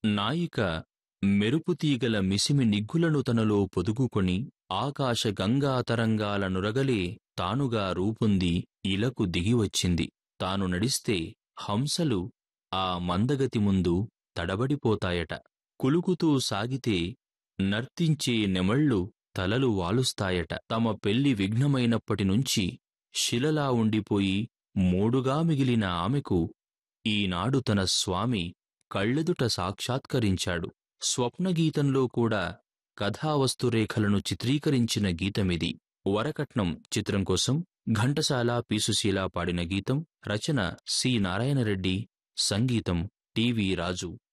నాయిక మెరుపుతీగల మిసిమి నిగ్గులను తనలో పొదుగుకొని ఆకాశ గంగా తరంగాల నురగలే తానుగా రూపొంది ఇలకు దిగివచ్చింది తాను నడిస్తే హంసలు ఆ మందగతి ముందు తడబడిపోతాయట కులుకుతూ సాగితే నర్తించే నెమళ్ళు తలలు వాలుస్తాయట తమ పెళ్లి విఘ్నమైనప్పటినుంచి శిలలా ఉండిపోయి మూడుగా మిగిలిన ఆమెకు ఈనాడు తన స్వామి కళ్ళెదుట సాక్షాత్కరించాడు స్వప్నగీతంలో కూడా కథావస్తురేఖలను చిత్రీకరించిన గీతమిది వరకట్నం చిత్రం కోసం ఘంటసాల పీసుశీల పాడిన గీతం రచన సి నారాయణరెడ్డి సంగీతం టివి రాజు